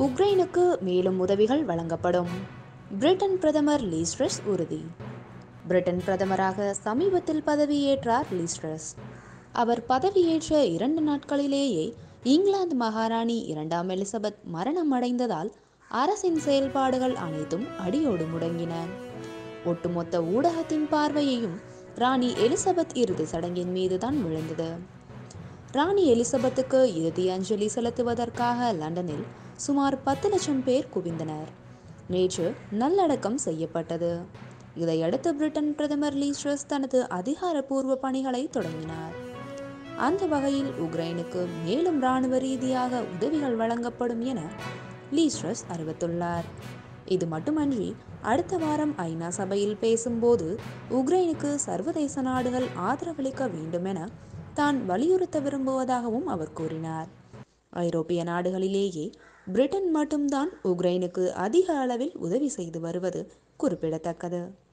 உக்ரைனுக்கு மேலும் உதவிகள் வழங்கப்படும் பிரிட்டன் பிரதமர் லீஸ்ட்ரஸ் உறுதி பிரிட்டன் பிரதமராக சமீபத்தில் பதவியேற்றார் லீஸ்ட்ரஸ் அவர் பதவியேற்ற இரண்டு நாட்களிலேயே இங்கிலாந்து மகாராணி இரண்டாம் எலிசபெத் மரணம் அடைந்ததால் அரசின் செயல்பாடுகள் அனைத்தும் அடியோடு முடங்கின ஒட்டுமொத்த ஊடகத்தின் பார்வையையும் ராணி எலிசபெத் இறுதி சடங்கின் மீதுதான் விழுந்தது ராணி எலிசபெத்துக்கு இறுதி அஞ்சலி செலுத்துவதற்காக லண்டனில் சுமார் பத்து லட்சம் பேர் குவிந்தனர் நேற்று நல்லடக்கம் செய்யப்பட்டது இதையடுத்து பிரிட்டன் பிரதமர் லீஸ்ட்ரஸ் தனது அதிகாரப்பூர்வ பணிகளை தொடங்கினார் அந்த வகையில் உக்ரைனுக்கு மேலும் இராணுவ ரீதியாக உதவிகள் வழங்கப்படும் என லீஸ்ட்ரஸ் அறிவித்துள்ளார் இது மட்டுமன்றி அடுத்த வாரம் ஐநா சபையில் பேசும்போது உக்ரைனுக்கு சர்வதேச நாடுகள் ஆதரவளிக்க வேண்டும் என தான் வலியுறுத்த விரும்புவதாகவும் அவர் கூறினார் ஐரோப்பிய நாடுகளிலேயே பிரிட்டன் மட்டும்தான் உக்ரைனுக்கு அதிக அளவில் உதவி செய்து வருவது குறிப்பிடத்தக்கது